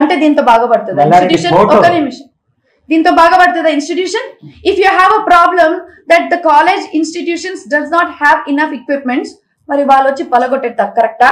అంటే దీంతో బాగుపడుతుంది మల్లారెడ్డి ఇన్స్టిట్యూషన్ photo. ఒక నిమిషం దీంతో బాగుపడుతుందా institution if you have a problem that the college institutions does not have enough equipments మరి వాళ్ళు వచ్చి పలగొట్టేస్తారు కరెక్టా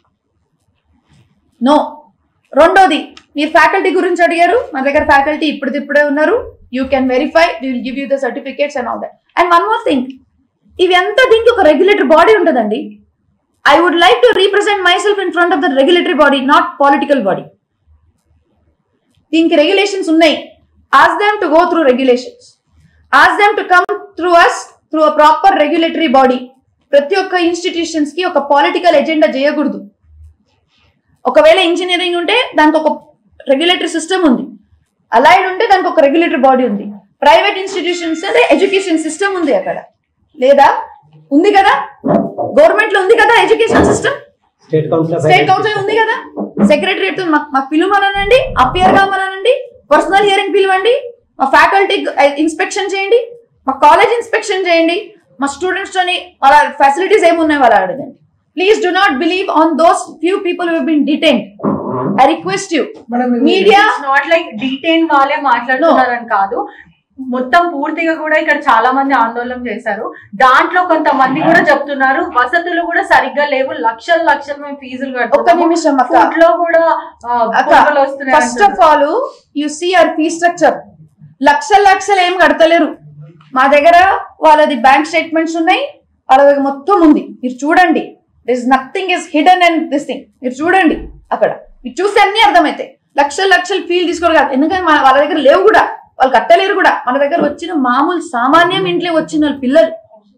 నో రెండోది మీరు ఫ్యాకల్టీ గురించి అడిగారు మన దగ్గర ఫ్యాకల్టీ ఇప్పుడు ఇప్పుడే ఉన్నారు you can verify will give you the certificates and all that and one more thing ఇవి అంతా దీనికి ఒక రెగ్యులేటరీ బాడీ ఉంటుందండి I would like to represent myself in front of the regulatory body not political body దీనికి regulations ఉన్నాయి ask them to go through regulations ask them to come through us through a proper regulatory body ప్రతి ఒక్క institutions కి ఒక political agenda చేయకూడదు ఒకవేళ engineering ఉంటే దానికి ఒక రెగ్యులేటరీ సిస్టమ్ ఉంది అలైడ్ ఉంటే దానికి ఒక రెగ్యులేటరీ బాడీ ఉంది ప్రైవేట్ ఇన్స్టిట్యూషన్స్ అంటే ఎడ్యుకేషన్ సిస్టమ్ ఉంది అక్కడ లేదా ఉంది కదా గవర్నమెంట్ లో ఉంది కదా education system state council state council ఉంది కదా సెక్రటరియట్ మాకు పిలువమనండి అపియర్ కామనండి పర్సనల్ హియరింగ్ పిలవండి మా ఫ్యాకల్టీ ఇన్స్పెక్షన్ చేయండి మా కాలేజ్ ఇన్స్పెక్షన్ చేయండి మా స్టూడెంట్స్ తోని వాళ్ళ ఫెసిలిటీస్ ఏమున్నాయి వాళ్ళ అడగండి please do not believe on those few people who been detain I request you media not like detain వాళ్ళే మాట్లాడుతున్నారని కాదు మొత్తం పూర్తిగా కూడా ఇక్కడ చాలా మంది ఆందోళన చేశారు దాంట్లో కొంతమంది కూడా చెప్తున్నారు వసతులు కూడా సరిగ్గా లేవు లక్షలు లక్షలు మేము ఫీజులు ఒక్క కడుతున్నాము నిమిషం అక్క ఫుడ్ లో కూడా ఆ, పురుగులు వస్తున్నాయి first of all you see our fee structure లక్షల లక్షలు ఏం కడతలేరు మా దగ్గర వాళ్ళది బ్యాంక్ స్టేట్మెంట్స్ ఉన్నాయి వాళ్ళ దగ్గర మొత్తం ఉంది మీరు చూడండి this nothing is hidden and this thing మీరు చూడండి అక్కడ మీరు చూస్తే అన్ని అర్థమవుతాయి లక్షల లక్షలు ఫీల్ తీసుకోరు కాదు ఎందుకంటే మన వాళ్ళ దగ్గర లేవు కూడా వాళ్ళు కట్టలేరు కూడా మన దగ్గర వచ్చిన మామూలు సామాన్యం ఇంట్లో వచ్చిన వాళ్ళ పిల్లలు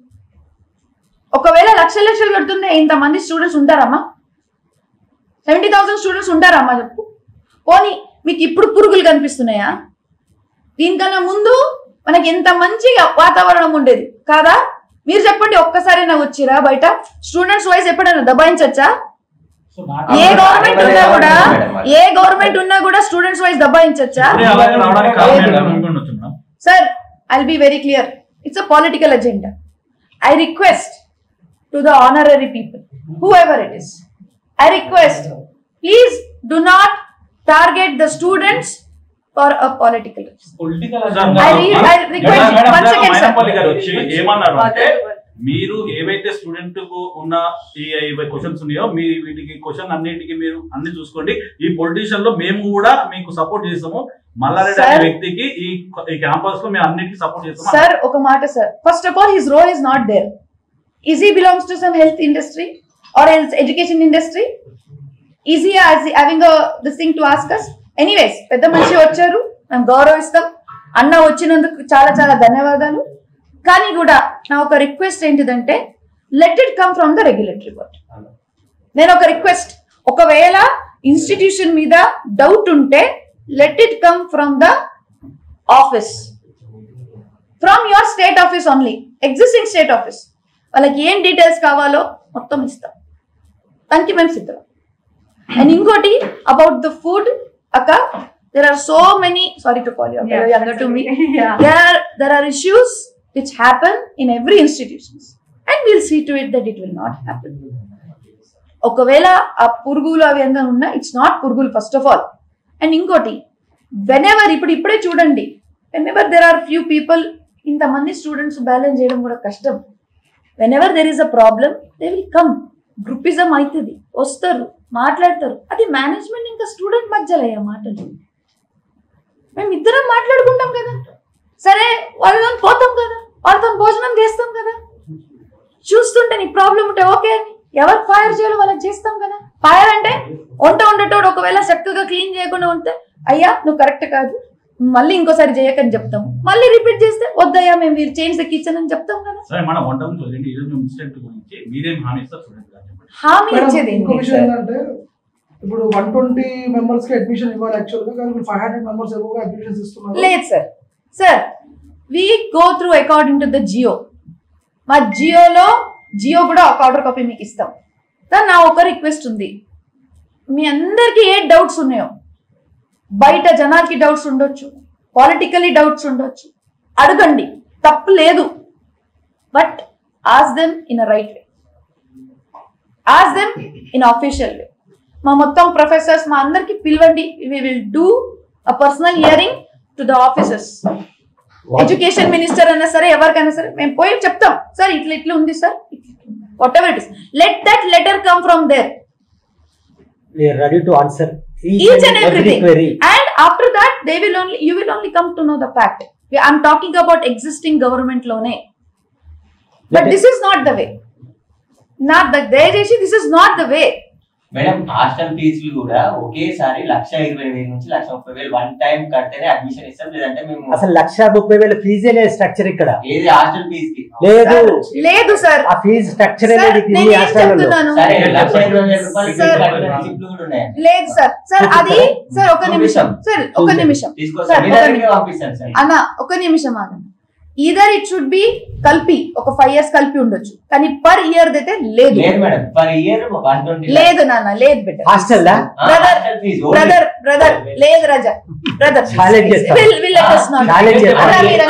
ఒకవేళ లక్షల లక్షలు కడుతుంటే ఇంతమంది స్టూడెంట్స్ ఉంటారమ్మా సెవెంటీ థౌసండ్ స్టూడెంట్స్ ఉంటారమ్మా చెప్పు పోనీ మీకు ఇప్పుడు పురుగులు కనిపిస్తున్నాయా దీనికన్నా ముందు మనకి ఎంత మంచి వాతావరణం ఉండేది కాదా మీరు చెప్పండి ఒక్కసారైనా వచ్చిరా బయట స్టూడెంట్స్ వైజ్ ఎప్పుడైనా దబాయించచ్చా ఏ గవర్నమెంట్ ఉన్నా కూడా ఏ గవర్నమెంట్ ఉన్నా కూడా స్టూడెంట్స్ వైజ్ దబాయించచ్చా ఇప్పుడే అలాగే రావడానికి కారణం ఏంటి? అనుకుండొచ్చు madam. Sir I'll be very clear it's a political agenda I request to the honorary people whoever it is I request please do not target the students for a political political sir, I re- I request madam, madam, one second, sir. Mainapalli garu వచ్చి ఏమన్నారు అంటే మీరు ఏవైతే student కు ఉన్న ఈ questions ఉన్నాయో మీ వీటికి క్వశ్చన్ అన్నిటికీ మీరు అన్ని చూసుకోండి ఈ పొలిటీషియన్ లో మేము కూడా మీకు సపోర్ట్ చేస్తాము మల్లారెడ్డి అనే Sir. వ్యక్తికి ఈ ఈ క్యాంపస్ లో మేము అన్నిటికీ సపోర్ట్ చేస్తాము సార్ ఒక మాట sir first of all his role is not there is he belongs to some health industry or else education industry is he having this thing to ask us anyways పెద్ద మనిషి వచ్చారు మేము గౌరవిస్తాం అన్న వచ్చినందుకు చాలా చాలా ధన్యవాదాలు కానీ కూడా నా ఒక రిక్వెస్ట్ ఏంటిదంటే let it come from the regulatory board నేను ఒక రిక్వెస్ట్ ఒకవేళ ఇన్స్టిట్యూషన్ మీద డౌట్ ఉంటే let it come from the office from your state office only existing state office వాళ్ళకి ఏం డీటెయిల్స్ కావాలో మొత్తం ఇస్తాం దానికి మేము సిద్ధం అండ్ ఇంకోటి అబౌట్ ద ఫుడ్ అక్క there are so many sorry to call you younger to me Yeah. there are there are issues which happen in every institutions and we'll see to it that it will not happen ఒకవేళ ఆ పురుగులు అవి ఎంత ఉన్నా it's not పురుగులు first of all and ఇంకోటి whenever ఇప్పుడు ఇప్పుడే చూడండి whenever there are few people ఇంతమంది స్టూడెంట్స్ బ్యాలెన్స్ చేయడం కూడా కష్టం whenever there is a problem they will come groupism అవుతుంది వస్తారు మాట్లాడతారు అది మేనేజ్మెంట్ ఇంకా స్టూడెంట్ మధ్యలో అయ్యే మాటలు మేము ఇద్దరం మాట్లాడుకుంటాం కదా సరే వాళ్ళతో పోతాం కదా వాళ్ళతో భోజనం చేస్తాం కదా చూస్తుంటే నీకు ప్రాబ్లం ఉంటే ఓకే అని ఎవరు ఫైర్ చేయాలో వాళ్ళకి చేస్తాం కదా ఫైర్ అంటే వంట ఉండేటోడు ఒకవేళ చక్కగా క్లీన్ చేయకుండా ఉంటే అయ్యా నువ్వు కరెక్ట్ కాదు మళ్ళీ ఇంకోసారి చేయకని చెప్తాం మళ్ళీ రిపీట్ చేస్తే వద్దయ్యా మేము మీరు చేంజ్ ద కిచెన్ అని చెప్తాం కదా సరే మన వంట గురించి వదిలేండి ఈ రోజు ఇన్సిడెంట్ గురించి మీరేం హామీ ఇస్తారు స్టూడెంట్ గారు చెప్పండి హామీ మేడం, ఇచ్చేది ఇంకో ఏంటి విషయం సార్? ఏంటంటే ఇప్పుడు వన్ ట్వంటీ మెంబర్స్ కి అడ్మిషన్ ఇవ్వాలి యాక్చువల్ గా కానీ ఇప్పుడు ఫైవ్ హండ్రెడ్ మెంబర్స్ ఎక్కువగా అడ్మిషన్స్ ఇస్తున్నారు లేదు sir sir we go through according to the GO మా జియోలో జియో కూడా ఒక ఆర్డర్ కాపీ మీకు ఇస్తాం సార్ నా ఒక రిక్వెస్ట్ ఉంది మీ అందరికీ ఏ డౌట్స్ ఉన్నాయో బయట జనాలకి డౌట్స్ ఉండొచ్చు పాలిటికలీ డౌట్స్ ఉండొచ్చు అడగండి తప్పు లేదు but ask them in a right way ask them in official way మా మొత్తం ప్రొఫెసర్స్ మా అందరికి పిలవండి we will do a personal hearing to the officers education minister అయినా సరే ఎవరికైనా సరే మేము పోయి చెప్తాం సార్ ఇట్లా ఇట్లా ఉంది sir whatever it is let that letter come from there we are ready to answer each, each and, and every everything query. and after that they will only you will only come to know the fact i'm talking about existing government lone but Let it- this is not the way not the దయచేసి this is not the way madam hostel ఫీజులు కూడా ఒకేసారి లక్ష ఇరవై వేల నుంచి లక్ష ముప్పై వేలు one time కడితేనే అడ్మిషన్ ఇస్తాం లేదంటే మేము అసలు లక్ష ముప్పై వేల ఫీజే లేదు స్ట్రక్చర్ ఇక్కడ ఏది హాస్టల్ ఫీజు కి లేదు లేదు సార్ ఆ ఫీజు స్ట్రక్చర్ సార్ అనేది నేను కింది ఏం హాస్టల్లో చెప్తున్నాను సరే లక్ష ఇరవై వేల రూపాయలు సార్. కట్టిన రిసిప్ట్లు కూడా ఉన్నాయండి లేదు సార్ సార్ అది సార్ ఒక నిమిషం సార్ ఒక చూద్దాం. నిమిషం తీసుకొస్తాం సార్ మీ ఒక దగ్గరికి నిమిషం పంపిస్తాను సార్ అన్న ఒక నిమిషం ఆగండి ఈదర్ ఇట్ షుడ్ బి కలిపి ఒక ఫైవ్ ఇయర్స్ కలిపి ఉండొచ్చు కానీ పర్ ఇయర్ అయితే లేదు లేదు madam per year one twenty లేదు నాన్న లేదు బిడ్డ హాస్టల్ దా Brother, hostel fee brother brother లేదు రజా బ్రదర్ Challenge చేస్తాం. Challenge చేస్తాం.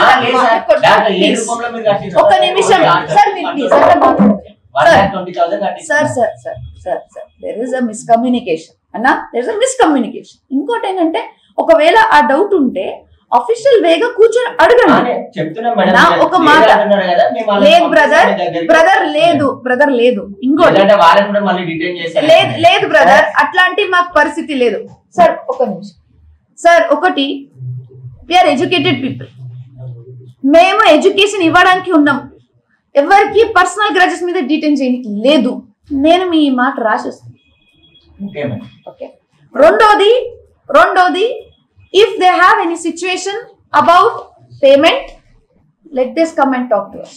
ఒక నిమిషం సార్ మీరు ప్లీజ్ అట్లా మాట్లాడండి sir twenty thousand sir sir sir sir sir there is a miscommunication అన్న దెర్ ఇస్ అ మిస్కమ్యూనికేషన్ ఇంకోటి ఏంటంటే ఒకవేళ ఆ డౌట్ ఉంటే అఫీషియల్ వేగా కూర్చొని అడగండి చెప్తున్నాం మేడం నా మీరు ఒక మాట. లేదు అంటున్నారు కదా, మేము వాళ్ళని లేదు పంపిస్తాం బ్రదర్ మీ దగ్గరికి. బ్రదర్ లేదు బ్రదర్ లేదు ఇంకోటి లేదంటే వాళ్ళని కూడా మళ్ళీ డిటైన్ చేస్తారు లేదు లేదు బ్రదర్ అట్లాంటి మాకు పరిస్థితి లేదు సార్ ఒక నిమిషం సార్ ఒకటి ఆర్ ఎడ్యుకేటెడ్ పీపుల్ మేము ఎడ్యుకేషన్ ఇవ్వడానికి ఉన్నాం ఎవరికి పర్సనల్ గ్రాజెస్ మీద డీటెయిన్ చేయడానికి లేదు నేను మీ మాట రాసేస్తాను ఓకే మేడం ఓకే రెండోది రెండోది if they have any situation about payment let this come and talk to us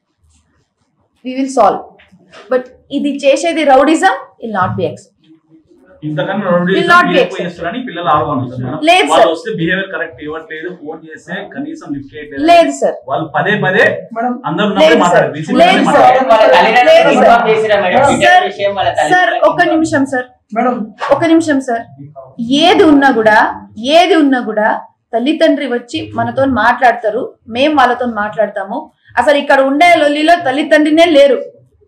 we will solve but ఇది చేసేది rowdyism will not be except ఇంతకన్నా Will not be రెండు accepted. చేస్తారని పిల్లలు ఆడుకుంటున్నారు లేదు వాళ్ళు సార్. వస్తే బిహేవియర్ కరెక్ట్ ఇవ్వట్లేదు ఫోన్ చేస్తే కనీసం లిఫ్ట్ చేయట్లేదు లేదు సార్ వాళ్ళు పదే పదే మేడం అందరూ లేదు ఉన్నప్పుడే సార్. మాట్లాడారు VC లేదు మీద సార్. మాట్లాడారు. వాళ్ళ తల్లిదండ్రులకు లేదు సార్. ఇన్ఫార్మ్ చేసిరా మేడం సార్. ఇదే విషయం వాళ్ళ సార్ తల్లిదండ్రులకు ఒక నిమిషం సార్ మేడం ఒక నిమిషం సార్ ఏది ఉన్నా కూడా ఏది ఉన్నా కూడా తల్లిదండ్రి వచ్చి మనతో మాట్లాడతారు మేము వాళ్ళతో మాట్లాడతాము అసలు ఇక్కడ ఉండే లొల్లిలో తల్లిదండ్రినే లేరు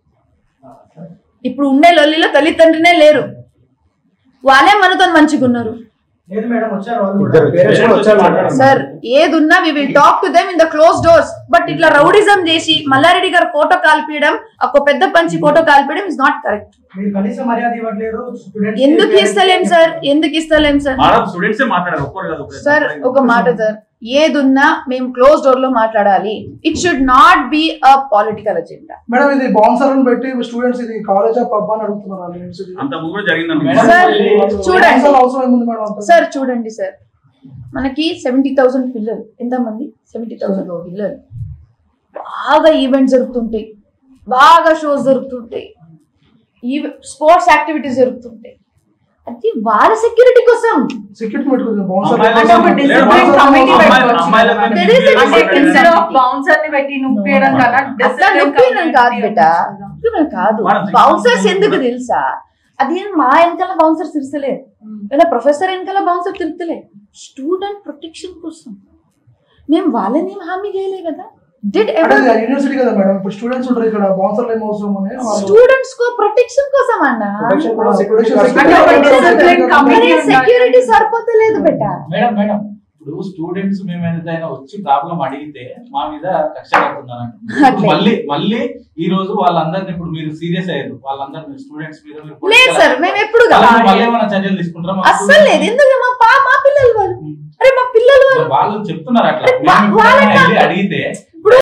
ఇప్పుడు ఉండే లొల్లిలో తల్లిదండ్రినే లేరు వాళ్ళే మనతో మంచిగా ఉన్నారు లేదు మేడం వచ్చారు వాళ్ళు కూడా. ఇద్దరు Parents కూడా వచ్చారు మాట్లాడండి. సార్ ఏదున్నా we will talk to them in the close doors but ఇట్లా రౌడిజం చేసి మల్లారెడ్డి గారు ఫోటో కాల్పియడం ఒక పెద్ద పంచి ఫోటో కాల్పియడం ఇస్ నాట్ కరెక్ట్ మీరు కనీసం మర్యాద ఇవ్వట్లేరు స్టూడెంట్స్ ఎందుకు ఇస్తలేం సార్ ఎందుకు ఇస్తలేం సార్ మేడం స్టూడెంట్సే మాట్లాడారు ఒక్కరు కాదు ఒకరు. సార్ ఒక మాట సార్ ఏదున్నా మేము క్లోజ్ డోర్ లో మాట్లాడాలి it should not be a political agenda madam ఇది బౌన్సర్లను పెట్టి స్టూడెంట్స్ ఇది కాలేజ్ ఆఫ్ పబ్ అని అడుగుతున్నారు వాళ్ళు యూనివర్సిటీ అంత ముందు కూడా జరిగిందండి మేడం, సార్ చూడండి బౌన్సర్లు అవసరం ఏముంది మేడం అంత? సార్ చూడండి సార్ మనకి సెవెంటీ థౌసండ్ పిల్లలు ఎంతమంది సెవెంటీ థౌసండ్ పిల్లలు బాగా ఈవెంట్స్ జరుగుతుంటాయి బాగా షోస్ జరుగుతుంటాయి ఈ స్పోర్ట్స్ యాక్టివిటీస్ జరుగుతుంటాయి అది వాళ్ళ సెక్యూరిటీ కోసం సెక్యూరిటీ పెట్టుకుంది బౌన్సర్ అమ్మాయిలకు అంటే ఒక లేదు, discipline అమ్మాయిలకు committee అమ్మాయిలకు పెట్టుకోవచ్చు. అమ్మాయిలకు There is a అంటే discipline instead of committee. Bouncer ని పెట్టి నొప్పేయడం కన్నా అట్లా discipline నొప్పినం కాదు committee బేట నొప్పినం కాదు మనం బౌన్సర్స్ ఎందుకు తెలుసా అది ఏం మా వెనకాల బౌన్సర్ తిరగలే లేదా ప్రొఫెసర్ వెనకాల బౌన్సర్ తిరుగుతలే స్టూడెంట్ ప్రొటెక్షన్ కోసం మేము వాళ్ళని ఏం హామీ చేయలే కదా డిడ్ అంటే ఎవర్ ఇది యూనివర్సిటీ కదా మేడం ఇప్పుడు స్టూడెంట్స్ ఉంటారు ఇక్కడ బౌన్సర్లు ఏం అవసరం అని వాళ్ళు- స్టూడెంట్స్ కో ప్రొటెక్షన్ కోసం అన్న Protection కూడా security అంటే ఒక discipline committee సెక్యూరిటీ సరిపోతలేదు బెట మేడం మేడం ఇప్పుడు స్టూడెంట్స్ మేము ఏదైనా వచ్చి ప్రాబ్లం అడిగితే మా మీద కక్ష కడుతున్నారు అట్లే. మళ్ళీ మళ్ళీ ఈ రోజు వాళ్ళందరినీ ఇప్పుడు మీరు సీరియస్ అయ్యారు వాళ్ళందరినీ స్టూడెంట్స్ మీద మీరు లేదు political- సార్ మేము ఎప్పుడు వాళ్ళని కాదు మళ్ళీ ఏమైనా చర్యలు తీసుకుంటారా మా అస్సలు లేదు ఎందుకు మా పా మా పిల్లలు వాళ్ళు అరే మా పిల్లలు వాళ్ళు వాళ్ళు చెప్తున్నారు అట్లా అరే వా- మేము వాళ్ళని ఎప్పుడైనా వెళ్ళి నాకు- అడిగితే